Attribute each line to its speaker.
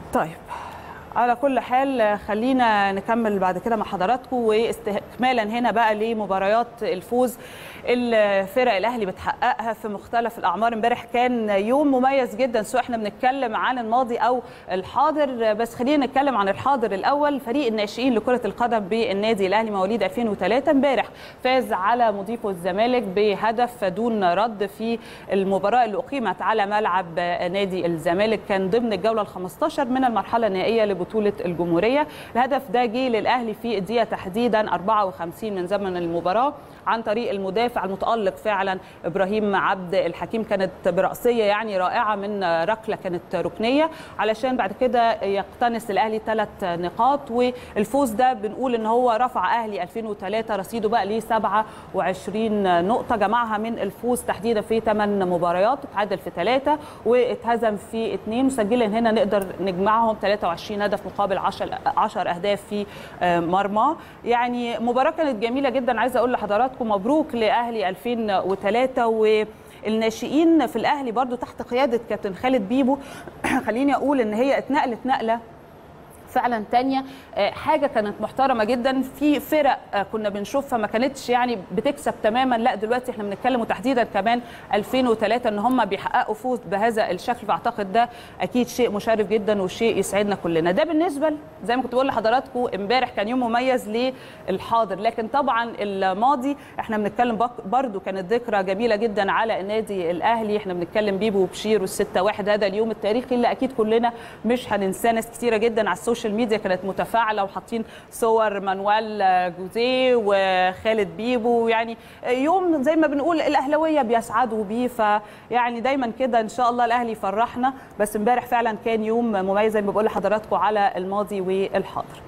Speaker 1: طيب على كل حال خلينا نكمل بعد كده مع حضراتكم واستكمالا هنا بقى لمباريات الفوز الفرق الاهلي بتحققها في مختلف الاعمار امبارح كان يوم مميز جدا سواء احنا بنتكلم عن الماضي او الحاضر بس خلينا نتكلم عن الحاضر الاول فريق الناشئين لكره القدم بالنادي الاهلي مواليد 2003 امبارح فاز على مضيفه الزمالك بهدف دون رد في المباراه اللي اقيمت على ملعب نادي الزمالك كان ضمن الجوله ال 15 من المرحله النهائيه لبطوله الجمهوريه الهدف ده جه للاهلي في الدقيقه تحديدا 54 من زمن المباراه عن طريق المدافع المتالق فعلا ابراهيم عبد الحكيم كانت براسيه يعني رائعه من ركله كانت ركنيه علشان بعد كده يقتنص الاهلي ثلاث نقاط والفوز ده بنقول ان هو رفع اهلي 2003 رصيده بقى ل 27 نقطه جمعها من الفوز تحديدا في 8 مباريات اتعادل في ثلاثه واتهزم في اثنين مسجلا هنا نقدر نجمعهم 23 هدف مقابل 10 10 اهداف في مرمى يعني مباراه كانت جميله جدا عايزه اقول لحضراتكم مبروك لاهلي 2003 والناشئين في الاهلي برضو تحت قياده كابتن خالد بيبو خليني اقول ان هي اتنقلت نقله فعلا تانية حاجة كانت محترمة جدا في فرق كنا بنشوفها ما كانتش يعني بتكسب تماما لا دلوقتي احنا بنتكلم وتحديدا كمان 2003 ان هم بيحققوا فوز بهذا الشكل فاعتقد ده اكيد شيء مشرف جدا وشيء يسعدنا كلنا ده بالنسبة زي ما كنت بقول لحضراتكم امبارح كان يوم مميز للحاضر لكن طبعا الماضي احنا بنتكلم برضو كانت ذكرى جميلة جدا على النادي الاهلي احنا بنتكلم بيبو وبشير والستة واحد هذا اليوم التاريخي اللي اكيد كلنا مش هننساه ناس كتيرة جدا على السوشيال ميديا كانت متفاعله وحاطين صور مانويل جوزيه وخالد بيبو يعني يوم زي ما بنقول الاهلاويه بيسعدوا بيه فيعني دايما كده ان شاء الله الاهلي يفرحنا بس امبارح فعلا كان يوم مميز زي ما بقول لحضراتكم على الماضي والحاضر